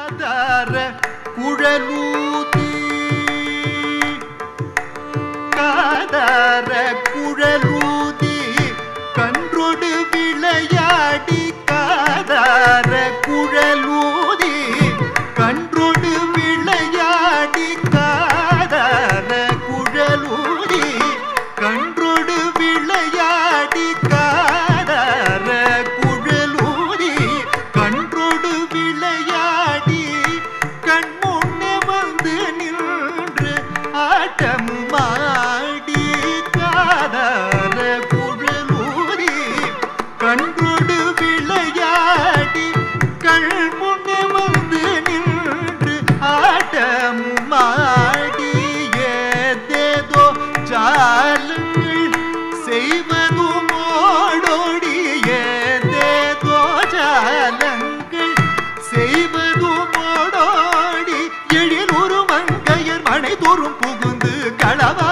காதார குழலூதி காதார குழலூதி கன்றொடு விளையாடி காதார குழலூதி கன்றொடு விளையாடி காதார குழலூதி கன்றொடு விளையாடி காதார குழலூதி கன்றொடு விளையாடி கண்முன்னே வந்து நின்று ஆட்டமுமாடி காதார குழலூதி கன்றொடு விளையாடி கண்முன்னே வந்து நின்று ஆட்டமுமாடி ஏதேதோ ஜாலங்கள் செய்வதும் ஓடோடி ஏதேதோ ஜாலங்கள் செய்வதும் ஓடோடி எழிலுறு மங்கையர் மனை தோறும் புகுந்து களவா